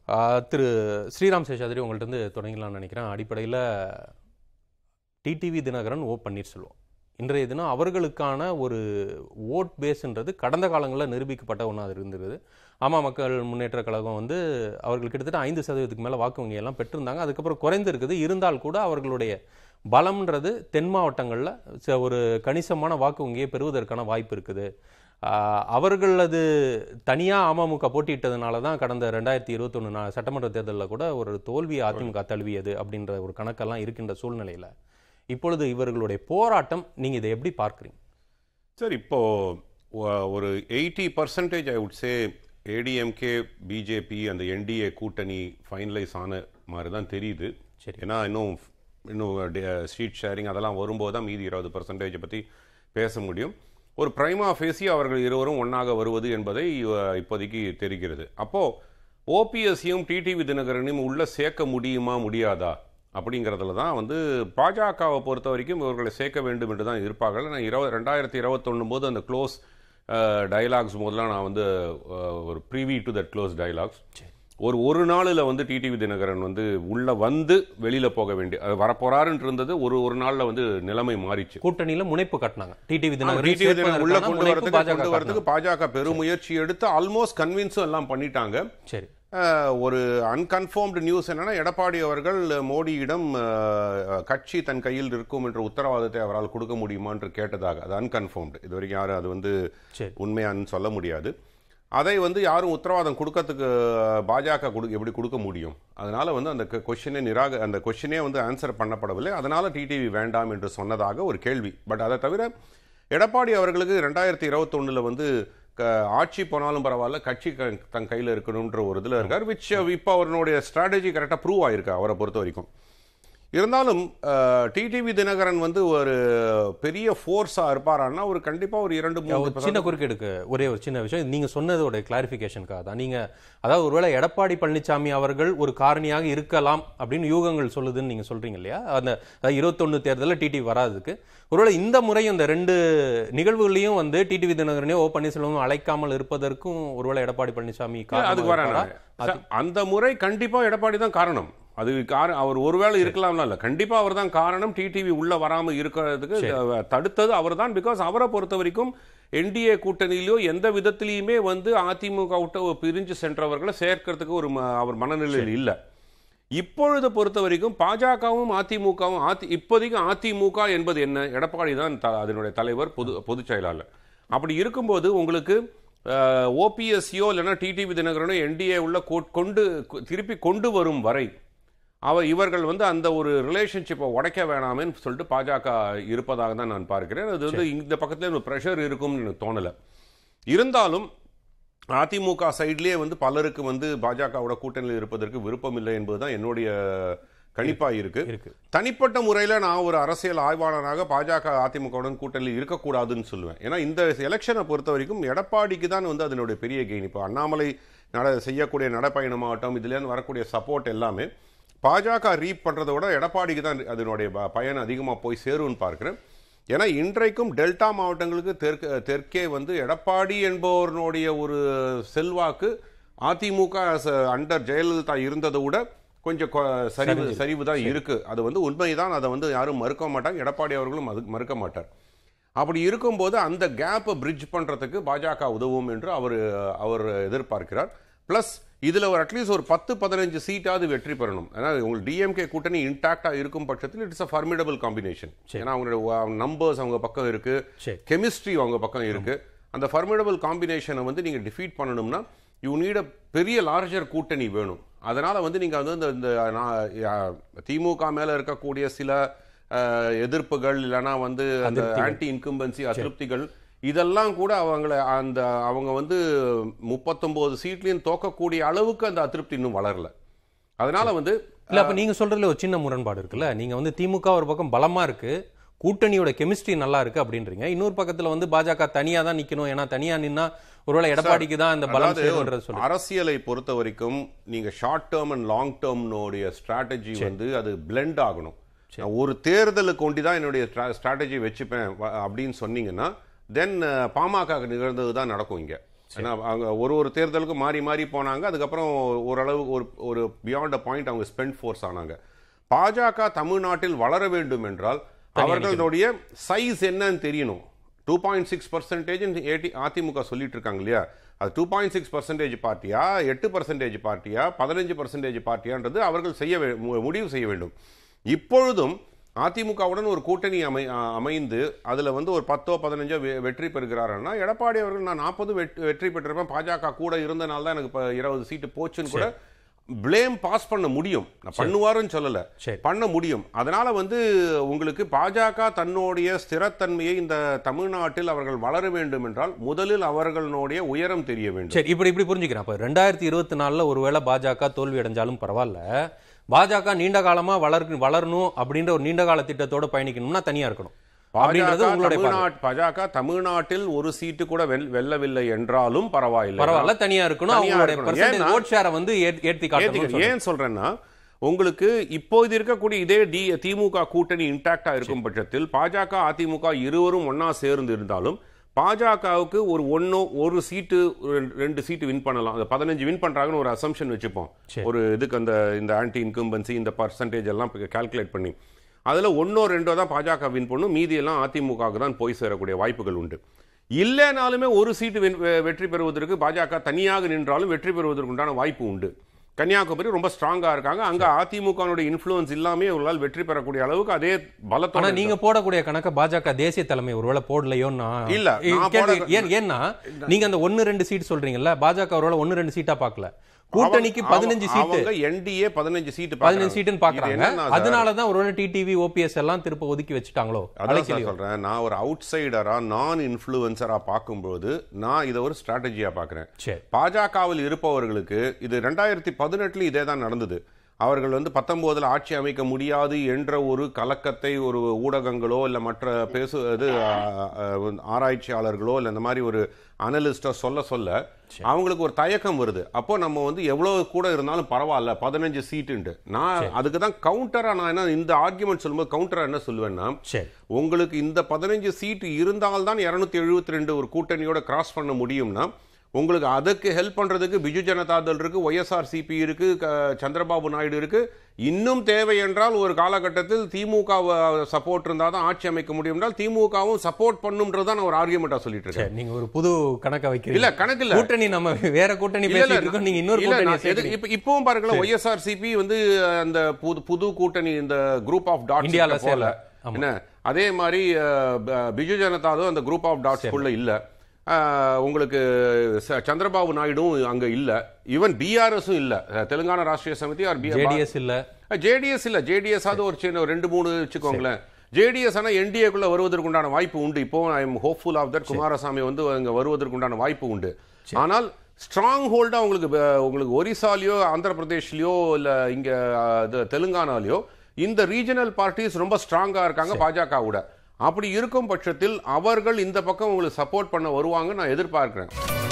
ஆஹ் திரு ஸ்ரீராம் சேஷாதிரி உங்கள்ட்ட இருந்து தொடங்கலாம்னு நினைக்கிறேன் அடிப்படையில் டிடிவி தினகரன் ஓ பன்னீர்செல்வம் இன்றைய தினம் அவர்களுக்கான ஒரு ஓட் பேஸ்ன்றது கடந்த காலங்களில் நிரூபிக்கப்பட்ட ஒன்றா இருந்தது அம்மா மக்கள் முன்னேற்ற கழகம் வந்து அவர்கள் கிட்டத்தட்ட ஐந்து சதவீதத்துக்கு மேலே வாக்கு வங்கி எல்லாம் பெற்றிருந்தாங்க அதுக்கப்புறம் குறைந்திருக்குது இருந்தால் கூட அவர்களுடைய பலம்ன்றது தென் மாவட்டங்களில் ச- ஒரு கணிசமான வாக்கு வங்கியை பெறுவதற்கான வாய்ப்பு இருக்குது ஆஹ் அவர்களது தனியாக அமமுக போட்டியிட்டதுனால தான் கடந்த ரெண்டாயிரத்தி இருபத்தொன்று சட்டமன்ற தேர்தலில் கூட ஒரு தோல்வியை அதிமுக தழுவியது அப்படின்ற ஒரு கணக்கெல்லாம் இருக்கின்ற சூழ்நிலையில் இப்பொழுது இவர்களுடைய போராட்டம் நீங்கள் இதை எப்படி பார்க்குறீங்க சார் இப்போ ஒ- ஒரு eighty percentage I would say ADMK BJP அந்த என்டிஏ கூட்டணி ஃபைனலைஸ் ஆன மாதிரி தான் தெரியுது சரி. ஏன்னா இன்னும் இன்னும் ஸ்ட்ரீட் ஷேரிங் அதெல்லாம் வரும்போது தான் மீதி இருபது பர்சன்டேஜை பற்றி பேச முடியும் ஒரு பிரைமா ஃபேசி அவர்கள் இருவரும் ஒன்றாக வருவது என்பதை அஹ், இப்போதைக்கு தெரிகிறது அப்போ ஓபிஎஸ்சியும் டிடிவி தினகரனையும் உள்ள சேர்க்க முடியுமா முடியாதா அப்படிங்கிறதுல தான் வந்து பாஜகவை பொறுத்த வரைக்கும் இவர்களை சேர்க்க வேண்டும் என்று தான் இருப்பார்கள் நான் இருபது ரெண்டாயிரத்தி இருபத்தொன்னு போது அந்த க்ளோஸ் டயலாக்ஸ் போதெல்லாம் நான் வந்து அஹ், ஒரு privy to that close dialogues ஒரு ஒரு நாளில் வந்து டிடிவி தினகரன் வந்து உள்ள வந்து வெளியில போக வேண்டிய அது வரப்போறாருன்னு இருந்தது ஒரு ஒரு நாள்ல வந்து நிலைமை மாறிச்சு கூட்டணியில் முனைப்பு கட்டினாங்க டிடிவி டிடிவி தினகரன் உள்ள தினகரன் கொண்டு வரதுக்கு பாஜக கொண்டு வரதுக்கு பாஜக பெருமுயற்சி எடுத்து ஆல்மோஸ்ட் கன்வின்ஸும் எல்லாம் பண்ணிட்டாங்க சரி அஹ், ஒரு அன்கன்ஃபார்ம்டு நியூஸ் என்னன்னா எடப்பாடி அவர்கள் மோடியிடம் அஹ், கட்சி தன் கையில் இருக்கும் என்ற உத்தரவாதத்தை அவரால் கொடுக்க முடியுமா என்று கேட்டதாக அது அன்கன்ஃபார்ம்டு இது வரைக்கும் யாரும் அது வந்து சரி. உண்மையான்னு சொல்ல முடியாது அதை வந்து யாரும் உத்தரவாதம் கொடுக்கறதுக்கு அஹ், பாஜக கொடு எப்படி கொடுக்க முடியும் அதனால வந்து அந்த கொஷினே நிராக அந்த கொஷினே வந்து ஆன்சர் பண்ணப்படவில்லை அதனால டிடிவி வேண்டாம் என்று சொன்னதாக ஒரு கேள்வி பட் அதை தவிர எடப்பாடி அவர்களுக்கு ரெண்டாயிரத்தி இருபத்தொன்னுல வந்து க- ஆட்சி போனாலும் பரவாயில்ல கட்சி க- தன் கையில் இருக்கணுன்ற ஒரு இதில் இருக்கார் விச் இப்போ அவருடைய ஸ்ட்ராட்டஜி கரெக்டாக ப்ரூவ் ஆயிருக்கு அவரை பொறுத்த வரைக்கும் இருந்தாலும் டிடிவி தினகரன் வந்து ஒரு பெரிய ஃபோர்ஸாக இருப்பாரான்னா ஒரு கண்டிப்பாக ஒரு இரண்டு மூணு ஒரு சின்ன குறுக்கீடுக்கு ஒரே ஒரு சின்ன விஷயம் நீங்க சொன்னதோட கிளாரிஃபிகேஷனுக்காக தான் நீங்க அதாவது ஒருவேளை எடப்பாடி பழனிசாமி அவர்கள் ஒரு காரணியாக இருக்கலாம் அப்படின்னு யூகங்கள் சொல்லுதுன்னு நீங்க சொல்றீங்க இல்லையா அந்த இருபத்தொன்னு தேர்தலில் டிடிவி வராதுக்கு ஒருவேளை இந்த முறை இந்த ரெண்டு நிகழ்வுகளையும் வந்து டிடிவி தினகரனே ஓ பன்னீர்செல்வம் அழைக்காமல் இருப்பதற்கும் ஒருவேளை எடப்பாடி பழனிசாமி இல்ல, காரணமா அதுக்கு வரேன் இருப்பாரா? நானு. சார், அந்த முறை கண்டிப்பா எடப்பாடி தான் காரணம் அது கார அவர் ஒருவேளை இருக்கலாம்ல இல்ல கண்டிப்பா அவர் தான் காரணம் டிடிவி உள்ள வராம இருக்கிறதுக்கு அஹ், தடுத்தது அவர் தான் பிகாஸ் அவரை பொறுத்த வரைக்கும் என்டிஏ கூட்டணியிலோ எந்த விதத்திலையுமே வந்து அதிமுக விட்டு பிரிஞ்சு சென்றவர்களை சேர்க்கறதுக்கு ஒரு ம- அவர் மனநிலையில் இல்ல இப்பொழுது பொறுத்த வரைக்கும் பாஜகவும் அதிமுகவும் அதி இப்போதைக்கு அதிமுக என்பது என்ன எடப்பாடி தான் த- அதனுடைய தலைவர் பொது பொதுச் செயலாளர் அப்படி இருக்கும்போது உங்களுக்கு ஓபிஎஸ்சியோ இல்லைன்னா டிடிவி தினகரனோ என்டிஏ உள்ள கொ- கொண்டு கொ- திருப்பி கொண்டு வரும் வரை அவ இவர்கள் வந்து அந்த ஒரு ரிலேஷன்ஷிப்பை உடைக்க வேணாமேன்னு சொல்லிட்டு பாஜக இருப்பதாக தான் நான் பார்க்கிறேன் அது வந்து இந்த பக்கத்துல ஒரு ப்ரெஷர் இருக்கும்னு எனக்கு தோணலை இருந்தாலும் அதிமுக சைட்லயே வந்து பலருக்கு வந்து பாஜகவோட கூட்டணியில் இருப்பதற்கு விருப்பம் இல்லை என்பதுதான் என்னுடைய கணிப்பா இருக்கு இருக்கு தனிப்பட்ட முறையில் நான் ஒரு அரசியல் ஆய்வாளராக பாஜக அதிமுகவுடன் கூட்டணியில் இருக்கக்கூடாதுன்னு சொல்லுவேன் ஏன்னா இந்த எலெக்ஷனை பொறுத்த வரைக்கும் எடப்பாடிக்கு தான் வந்து அதனுடைய பெரிய கெயின் இப்போ அண்ணாமலை நட செய்யக்கூடிய நடைப்பயணமாகட்டும் இதுலேருந்து வரக்கூடிய சப்போர்ட் எல்லாமே பாஜக ரீப் பண்ணுறதை விட எடப்பாடிக்கு தான் அதனுடைய ப- பயன் அதிகமாக போய் சேரும்னு பார்க்குறேன் ஏன்னா இன்றைக்கும் டெல்டா மாவட்டங்களுக்கு தெற்கு தெற்கே வந்து எடப்பாடி என்பவருடைய ஒரு செல்வாக்கு அதிமுக அண்டர் ஜெயலலிதா இருந்ததை விட கொஞ்சம் கொ- சரிவு சரிவு தான் இருக்கு அது வந்து உண்மைதான் அதை வந்து யாரும் மறுக்க மாட்டாங்க எடப்பாடி அவர்களும் அது மறுக்க மாட்டார் அப்படி இருக்கும்போது அந்த கேப்பை பிரிட்ஜ் பண்றதுக்கு பாஜக உதவும் என்று அவர் அவர் எதிர்பார்க்கிறார் பிளஸ் இதுல ஒரு அட்லீஸ்ட் ஒரு பத்து பதினஞ்சு சீட்டாவது வெற்றி பெறணும் ஏன்னா உங்களுக்கு டிஎம்கே கூட்டணி இன்டாக்டா இருக்கும் பட்சத்தில் இட்ஸ் அ ஃபர்மிடபிள் காம்பினேஷன் ஏன்னா அவங்களுடைய நம்பர்ஸ் அவங்க பக்கம் இருக்கு சரி. கெமிஸ்ட்ரி அவங்க பக்கம் இருக்கு அந்த ஃபர்மிடபிள் காம்பினேஷனை வந்து நீங்க டிஃபீட் பண்ணணும்னா யூ நீட் அ பெரிய லார்ஜர் கூட்டணி வேணும் அதனால வந்து நீங்க வந்து இந்த- இந்த நான், யா- திமுக மேல இருக்கக்கூடிய சில அஹ், எதிர்ப்புகள் இல்லைன்னா வந்து அந்த ஆன்டி இன்கம்பன்சி அதிருப்திகள் இதெல்லாம் கூட அவங்கள அந்த அவங்க வந்து முப்பத்தொன்பது சீட்லையும் தோக்கக்கூடிய அளவுக்கு அந்த அதிருப்தி இன்னும் வளரல அதனால வந்து இல்ல அப்ப நீங்க சொல்றதுல ஒரு சின்ன முரண்பாடு இருக்குல்ல நீங்க வந்து திமுக ஒரு பக்கம் பலமா இருக்கு கூட்டணியோட கெமிஸ்ட்ரி நல்லா இருக்கு அப்படின்றீங்க இன்னொரு பக்கத்துல வந்து பாஜக தனியா தான் நிக்கணும் ஏன்னா தனியா நின்னா ஒருவேளை எடப்பாடிக்கு தான் இந்த பலம் அதாவது சேரும்ன்றது சொல்லு அரசியலை பொறுத்த வரைக்கும் நீங்க ஷார்ட் டேர்ம் அண்ட் லாங் டேர்ம்னுடைய ஸ்ட்ராட்டஜி வந்து அது பிளெண்ட் ஆகணும் நான் ஒரு தேர்தலுக்கு ஒண்டி தான் என்னுடைய ஸ்ட்ராட்டஜி வச்சுப்பேன் வ- அப்படின்னு சொன்னீங்கன்னா தென் பாமக நிகழ்ந்தது தான் நடக்கும் இங்க ஏன்னா அவங்க ஒரு ஒரு தேர்தலுக்கும் மாறி மாறி போனாங்க அதுக்கப்புறம் ஓரளவு ஒரு ஒரு பியாண்ட் அ பாயிண்ட் அவங்க ஸ்பெண்ட் ஃபோர்ஸ் ஆனாங்க பாஜக தமிழ்நாட்டில் வளர வேண்டும் என்றால் அவர்களுடைய சைஸ் என்னன்னு தெரியணும் டூ பாயிண்ட் சிக்ஸ் பர்சன்டேஜ் அதிமுக சொல்லிட்டு இருக்காங்க இல்லையா அது டூ பாயிண்ட் சிக்ஸ் பர்சன்டேஜ் பார்ட்டியா எட்டு பர்சன்டேஜ் பார்ட்டியா பதினஞ்சு பர்சன்டேஜ் பார்ட்டியான்றது அவர்கள் செய்ய வே- மு- முடிவு செய்ய வேண்டும் இப்பொழுதும் அதிமுகவுடன் ஒரு கூட்டணி அமை அ- அமைந்து அதுல வந்து ஒரு பத்தோ பதினஞ்சோ வெ- வெற்றி பெறுகிறாருன்னா எடப்பாடி அவர்கள் நான் நாற்பது வெற்றி பெற்றிருப்பேன் பாஜக கூட இருந்தனால தான் எனக்கு இப்போ இருபது சீட்டு போச்சுன்னு கூட ப்ளேம் பாஸ் பண்ண முடியும் நான் பண்ணுவாருன்னு சொல்லல சரி. பண்ண முடியும் அதனால வந்து உங்களுக்கு பாஜக தன்னுடைய ஸ்திரத்தன்மையை இந்த தமிழ்நாட்டில் அவர்கள் வளர வேண்டும் என்றால் முதலில் அவர்களுடைய உயரம் தெரிய வேண்டும் சரி இப்படி இப்படி புரிஞ்சுக்கிறேன் அப்ப ரெண்டாயிரத்தி இருபத்தி நாலுல ஒருவேளை பாஜக தோல்வி அடைஞ்சாலும் பரவாயில்ல பாஜக நீண்ட காலமா வளர் வளரணும் அப்படின்ற ஒரு நீண்ட கால திட்டத்தோட பயணிக்கணும்னா தனியா இருக்கணும் அப்படின்றது பாஜக உங்களுடைய பார்வை. தமிழ்நாட் பாஜக தமிழ்நாட்டில் ஒரு சீட்டு கூட வெல்- வெல்லவில்லை என்றாலும் பரவாயில்லை பரவாயில்ல தனியா இருக்கணும் தனியா அவங்களுடைய இருக்கணும். பர்சன்டேஜ் ஏன்னா- ஓட் ஷேரை வந்து ஏத்- ஏத்தி காட்டணும் ஏத்துக்க- ஏன் சொல்றேன்னா உங்களுக்கு இப்போது இருக்கக்கூடிய இதே டி திமுக கூட்டணி இன்டாக்டா இருக்கும் பட்சத்தில் பாஜக அதிமுக இருவரும் ஒண்ணா சேர்ந்து இருந்தாலும் பாஜகவுக்கு ஒரு ஒன்னோ ஒரு சீட்டு ரெண்டு- ரெண்டு சீட்டு வின் பண்ணலாம் அந்த பதினஞ்சு வின் பண்றாங்கன்னு ஒரு அசம்ஷன் வச்சுப்போம் சரி. ஒரு இதுக்கு அந்த இந்த ஆன்டி இன்கம்பன்சி இந்த பர்சன்டேஜ் எல்லாம் கால்குலேட் பண்ணி அதுல ஒன்னோ ரெண்டோ தான் பாஜக வின் பண்ணும் மீதி எல்லாம் அதிமுகவுக்கு தான் போய் சேரக்கூடிய வாய்ப்புகள் உண்டு இல்லைனாலுமே ஒரு சீட்டு வென்- வெ- வெற்றி பெறுவதற்கு பாஜக தனியாக நின்றாலும் வெற்றி பெறுவதற்கு உண்டான வாய்ப்பு உண்டு கன்னியாகுமரி ரொம்ப ஸ்ட்ராங்கா இருக்காங்க அங்க அதிமுகனுடைய இன்ஃப்ளூயன்ஸ் இல்லாமே அவர்களால் வெற்றி பெறக்கூடிய அளவுக்கு அதே ஆனா பலத்தோட நீங்க போடக்கூடிய கணக்க பாஜக தேசிய தலைமை ஒருவேளை போடலையோன்னா இல்ல, நான் கேள்வி- போட- ஏன் ஏன்னா நீங்க அந்த ஒன்னு ரெண்டு சீட் சொல்றீங்கல்ல பாஜக ஒருவேளை ஒன்னு ரெண்டு சீட்டா பார்க்கல கூட்டணிக்கு அவங்க- பதினஞ்சு சீட்டு அவங்க என்டிஏ பதினஞ்சு சீட்டு பதினஞ்சு சீட்டுன்னு பாக்குறாங்க என்னன்னா சார், அதனாலதான் ஒருவேளை டிடிவி ஓபிஎஸ் எல்லாம் திருப்ப ஒதுக்கி வச்சுட்டாங்களோ அதான் சார் அழைக்கலையோ சொல்றேன் நான் ஒரு அவுட் சைடரா நான் இன்ஃப்ளூயன்சரா பார்க்கும்போது நான் இதை ஒரு ஸ்ட்ராட்டஜியா பார்க்கறேன் சரி பாஜகவில் இருப்பவர்களுக்கு இது ரெண்டாயிரத்தி பதினெட்டுல இதே தான் நடந்தது அவர்கள் வந்து பத்தொன்பதுல ஆட்சி அமைக்க முடியாது என்ற ஒரு கலக்கத்தை ஒரு ஊடகங்களோ இல்ல மற்ற பேசு இது ஆ, ஆ, ஆராய்ச்சியாளர்களோ இல்ல இந்த மாதிரி ஒரு அனலிஸ்டோ சொல்ல சொல்ல அவங்களுக்கு ஒரு தயக்கம் வருது அப்போ நம்ம வந்து எவ்வளவு கூட இருந்தாலும் பரவாயில்ல பதினஞ்சு சீட்டுன்ட்டு நான் அதுக்கு தான் கவுண்டரா நான் என்ன இந்த ஆர்குமெண்ட் சொல்லும்போது கவுண்டரா என்ன சொல்லுவேன்னா சரி உங்களுக்கு இந்த பதினஞ்சு சீட்டு இருந்தால்தான் இருநூத்தி எழுபத்தி ரெண்டு ஒரு கூட்டணியோட கிராஸ் பண்ண முடியும்னா உங்களுக்கு அதுக்கு ஹெல்ப் பண்றதுக்கு பிஜு ஜனதா தள் இருக்கு ஒய்எஸ்ஆர் சிபி இருக்கு க- சந்திரபாபு நாயுடு இருக்கு இன்னும் தேவை என்றால் ஒரு காலகட்டத்தில் திமுக சப்போர்ட் இருந்தால் தான் ஆட்சி அமைக்க முடியும் என்றால் திமுகவும் சப்போர்ட் பண்ணும்ன்றதான் நான் ஒரு ஆர்குமெண்டா சொல்லிட்டு இருக்கேன் சரி நீங்க ஒரு புது கணக்க வைக்கிறீங்க இல்ல கணக்கு இல்ல கூட்டணி நம்ம வேற கூட்டணி இல்ல, பேசிட்டு இல்ல, இருக்கோம் நீங்க இன்னொரு இல்ல, கூட்டணி நான் எது- இப்ப இப்பவும் பாருங்களேன் ஒய்எஸ்ஆர் சிபி வந்து அந்த புது புது கூட்டணி இந்த குரூப் ஆஃப் டாட்ஸ் இந்தியால போல சேரல. ஆமா. என்ன அதே மாதிரி அஹ், ப- பிஜு ஜனதாவும் அந்த குரூப் ஆஃப் டாட்ஸ் குள்ள இல்ல அஹ், உங்களுக்கு ச- சந்திரபாபு நாயுடும் அங்க இல்ல ஈவன் பிஆர்எஸும் இல்ல அஹ், தெலுங்கானா ராஷ்டிரிய சமிதி ஆர் ஜேடிஎஸ் இல்ல ஜேடிஎஸ் இல்ல ஜேடிஎஸ் அது ஒரு சின்ன ஒரு ரெண்டு மூணு வச்சுக்கோங்களேன் ஜேடிஎஸ் ஆனா என்டிஏக்குள்ள வருவதற்குண்டான வாய்ப்பு உண்டு இப்போ I am hopeful of that Kumaraswamy வந்து அங்க வருவதற்குண்டான வாய்ப்பு உண்டு ஆனால் ஸ்ட்ராங் ஹோல்டா உங்களுக்கு அஹ், உங்களுக்கு ஒரிசாலயோ ஆந்திர பிரதேஷ்லயோ இல்ல இங்க அஹ், இது தெலுங்கானாலயோ இந்த ரீஜனல் பார்ட்டிஸ் ரொம்ப ஸ்ட்ராங்கா இருக்காங்க பாஜகவோட அப்படி இருக்கும் பட்சத்தில் அவர்கள் இந்த பக்கம் உங்களுக்கு சப்போர்ட் பண்ண வருவாங்க நான் எதிர்பார்க்கிறேன்